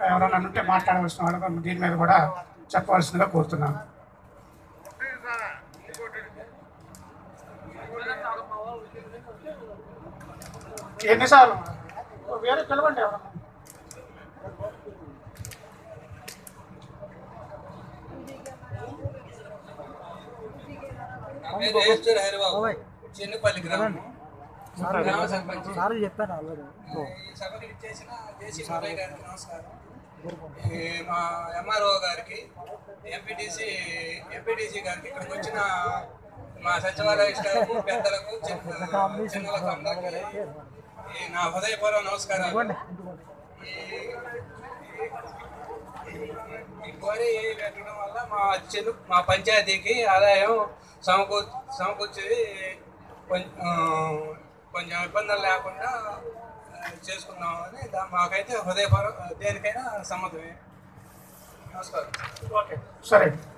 ఎవరైనా ఉంటే మాట్లాడవలసిన వాళ్ళు దీని మీద కూడా చెప్పవలసిందిగా కోరుతున్నాను ఎన్నిసార్లు వేరే పిలవండి ఎవరన్నా పేరు రేస్టర్ హరిబాబు చిన్నపల్లి గ్రామం గ్రామ సర్పంచ్ సార్లు చెప్పాను ఆల్రెడీ ఈ సభకి ఇచ్చేసిన జేసీ మురళి గారికి నమస్కారం ఈ మా ఎంఆర్ఓ గారికి ఎంపీటీసీ ఎంపీటీసీ గారికి ఇక్కడికి వచ్చిన మా సచివాలయ స్టాఫ్ పెద్దలకు చిన్న చిన్నలకు అందరికీ ఈ నా హృదయపూర్వక నమస్కారాలు ఈ- ఈ క్వారీ పెట్టడం వల్ల మా చిన్న మా పంచాయతీకి ఆదాయం సమకూ సమకూర్చేది కొంచెం ఆ, కొంచెం ఇబ్బందులు లేకుండా ఆ, చేసుకుందామని దా- మాకైతే హృదయపూర్వక దేనికైనా సమ్మతమే నమస్కారం ఓకే సరే